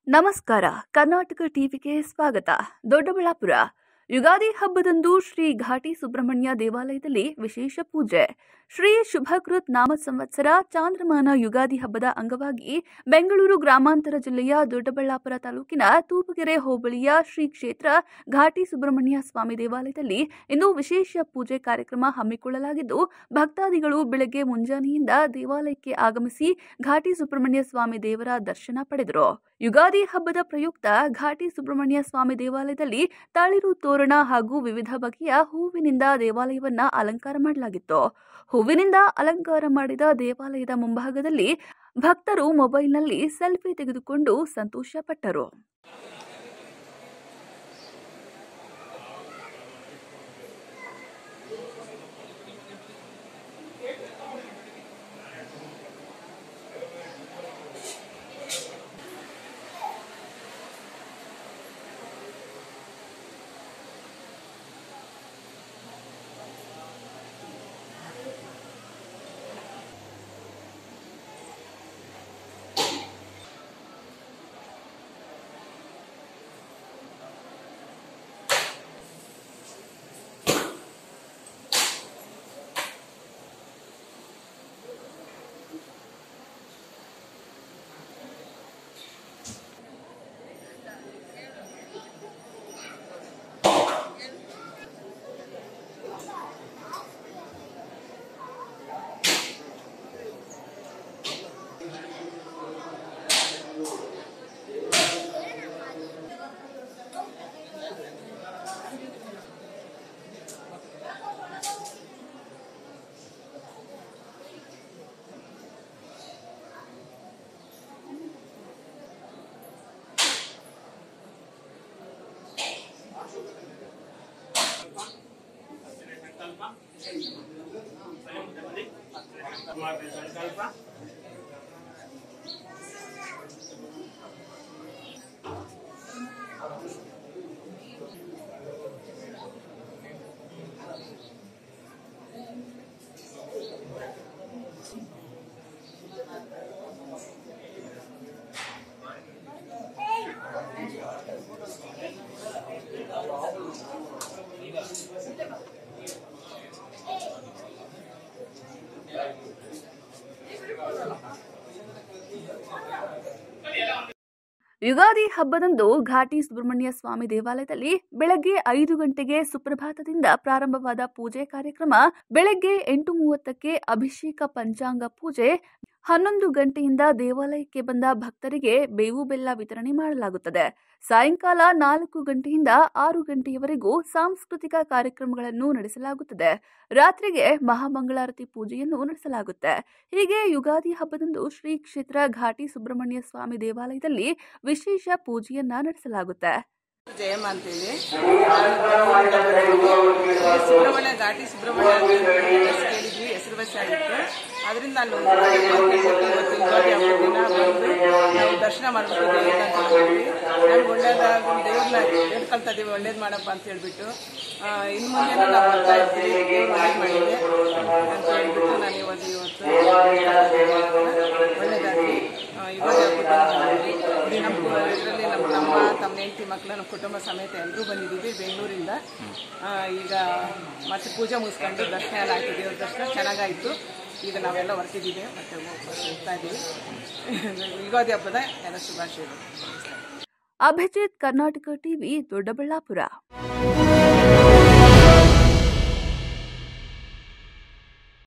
ನಮಸ್ಕಾರ ಕರ್ನಾಟಕ ಟಿವಿಗೆ ಸ್ವಾಗತ ದೊಡ್ಡಬಳ್ಳಾಪುರ ಯುಗಾದಿ ಹಬ್ಬದಂದು ಶ್ರೀ ಘಾಟಿ ಸುಬ್ರಹ್ಮಣ್ಯ ದೇವಾಲಯದಲ್ಲಿ ವಿಶೇಷ ಪೂಜೆ ಶ್ರೀ ಶುಭಕೃತ್ ನಾಮ ಸಂವತ್ಸರ ಚಾಂದ್ರಮಾನ ಯುಗಾದಿ ಹಬ್ಬದ ಅಂಗವಾಗಿ ಬೆಂಗಳೂರು ಗ್ರಾಮಾಂತರ ಜಿಲ್ಲೆಯ ದೊಡ್ಡಬಳ್ಳಾಪುರ ತಾಲೂಕಿನ ತೂಪಗೆರೆ ಹೋಬಳಿಯ ಶ್ರೀ ಕ್ಷೇತ್ರ ಘಾಟಿ ಸುಬ್ರಹ್ಮಣ್ಯ ಸ್ವಾಮಿ ದೇವಾಲಯದಲ್ಲಿ ಇಂದು ವಿಶೇಷ ಪೂಜೆ ಕಾರ್ಯಕ್ರಮ ಹಮ್ಮಿಕೊಳ್ಳಲಾಗಿದ್ದು ಭಕ್ತಾದಿಗಳು ಬೆಳಗ್ಗೆ ಮುಂಜಾನೆಯಿಂದ ದೇವಾಲಯಕ್ಕೆ ಆಗಮಿಸಿ ಘಾಟಿ ಸುಬ್ರಹ್ಮಣ್ಯ ಸ್ವಾಮಿ ದೇವರ ದರ್ಶನ ಪಡೆದರು ಯುಗಾದಿ ಹಬ್ಬದ ಪ್ರಯುಕ್ತ ಘಾಟಿ ಸುಬ್ರಹ್ಮಣ್ಯ ಸ್ವಾಮಿ ದೇವಾಲಯದಲ್ಲಿ ತಾಳಿರು ತೋರಣ ಹಾಗೂ ವಿವಿಧ ಬಗೆಯ ಹೂವಿನಿಂದ ದೇವಾಲಯವನ್ನ ಅಲಂಕಾರ ಮಾಡಲಾಗಿತ್ತು ಹೂವಿನಿಂದ ಅಲಂಕಾರ ಮಾಡಿದ ದೇವಾಲಯದ ಮುಂಭಾಗದಲ್ಲಿ ಭಕ್ತರು ಮೊಬೈಲ್ನಲ್ಲಿ ಸೆಲ್ಫಿ ತೆಗೆದುಕೊಂಡು ಸಂತೋಷಪಟ್ಟರು ಯುಗಾದಿ ಹಬ್ಬದಂದು ಘಾಟಿ ಸುಬ್ರಹ್ಮಣ್ಯ ಸ್ವಾಮಿ ದೇವಾಲಯದಲ್ಲಿ ಬೆಳಗ್ಗೆ ಐದು ಗಂಟೆಗೆ ಸುಪ್ರಭಾತದಿಂದ ಪ್ರಾರಂಭವಾದ ಪೂಜೆ ಕಾರ್ಯಕ್ರಮ ಬೆಳಗ್ಗೆ ಎಂಟು ಮೂವತ್ತಕ್ಕೆ ಅಭಿಷೇಕ ಪಂಚಾಂಗ ಪೂಜೆ ಹನ್ನೊಂದು ಗಂಟೆಯಿಂದ ದೇವಾಲಯಕ್ಕೆ ಬಂದ ಭಕ್ತರಿಗೆ ಬೇವು ಬೆಲ್ಲ ವಿತರಣೆ ಮಾಡಲಾಗುತ್ತದೆ ಸಾಯಂಕಾಲ ನಾಲ್ಕು ಗಂಟೆಯಿಂದ ಆರು ಗಂಟೆಯವರೆಗೂ ಸಾಂಸ್ಕೃತಿಕ ಕಾರ್ಯಕ್ರಮಗಳನ್ನು ನಡೆಸಲಾಗುತ್ತದೆ ರಾತ್ರಿಗೆ ಮಹಾಮಂಗಳಾರತಿ ಪೂಜೆಯನ್ನು ನಡೆಸಲಾಗುತ್ತೆ ಹೀಗೆ ಯುಗಾದಿ ಹಬ್ಬದಂದು ಶ್ರೀ ಕ್ಷೇತ್ರ ಘಾಟಿ ಸುಬ್ರಹ್ಮಣ್ಯ ಸ್ವಾಮಿ ದೇವಾಲಯದಲ್ಲಿ ವಿಶೇಷ ಪೂಜೆಯನ್ನ ನಡೆಸಲಾಗುತ್ತೆ ಜಯಮ್ಮ ಅಂತೇಳಿ ನಾನು ಸುಬ್ರಹ್ಮಣ್ಯ ಘಾಟಿ ಸುಬ್ರಹ್ಮಣ್ಯ ಅಂತ ಕೇಳಿದ್ವಿ ಹೆಸರು ಆಗಿತ್ತು ಅದರಿಂದ ನಾನು ಇವತ್ತು ಯುಗಾದಿ ಹಬ್ಬದ ದಿನ ಬಂದು ನಾವು ದರ್ಶನ ಮಾಡಬೇಕು ದೇವ್ರನ್ನ ಅಂತ ಹೇಳಿದ್ವಿ ನಾನು ಒಳ್ಳೇದಾಗ ದೇವ್ರನ್ನ ಹೇಳ್ಕೊಳ್ತಾ ಇದೀವಿ ಒಳ್ಳೇದು ಮಾಡಪ್ಪ ಅಂತ ಹೇಳ್ಬಿಟ್ಟು ಆ, ಇನ್ನು ಮುಂದೆ ನಾವು ಬರ್ತಾ ಇರ್ತೀವಿ ದೇವ್ರು ಒಳ್ಳೇದು ಮಾಡಿದೆ ಅಂತ ಹೇಳ್ಬಿಟ್ಟು ನಾನು ಇವತ್ತು ಇವತ್ತು ಒಳ್ಳೇದಾಗಲಿ ಯುಗಾದಿ ಹಬ್ಬದ ದಿನ ನಮ್ಮ ಇದರಲ್ಲಿ ನಮ್ಮ ತಮ್ಮ ತಮ್ಮ ಹೆಂಡತಿ ಮಕ್ಕಳು ನಮ್ಮ ಕುಟುಂಬ ಸಮೇತ ಎಲ್ಲರೂ ಬಂದಿದ್ದೀವಿ ಬೆಂಗಳೂರಿಂದ ಆ, ಈಗ ಮತ್ತೆ ಪೂಜೆ ಮುಗಿಸ್ಕೊಂಡು ದರ್ಶನ ಎಲ್ಲ ಆಯ್ತು ದೇವ್ರ ದರ್ಶನ ಚೆನ್ನಾಗಾಯಿತು ಈಗ ನಾವೆಲ್ಲ ಹೊರಟಿದ್ದೀವಿ ಮತ್ತೆ ವಾಪಸ್ ಹೋಗ್ತಾ ಇದ್ದೀವಿ ಯುಗಾದಿ ಹಬ್ಬದ ಎಲ್ಲ ಶುಭಾಶಯಗಳು ಅಭಿಜಿತ್ ಕರ್ನಾಟಕ ಟಿವಿ ದೊಡ್ಡಬಳ್ಳಾಪುರ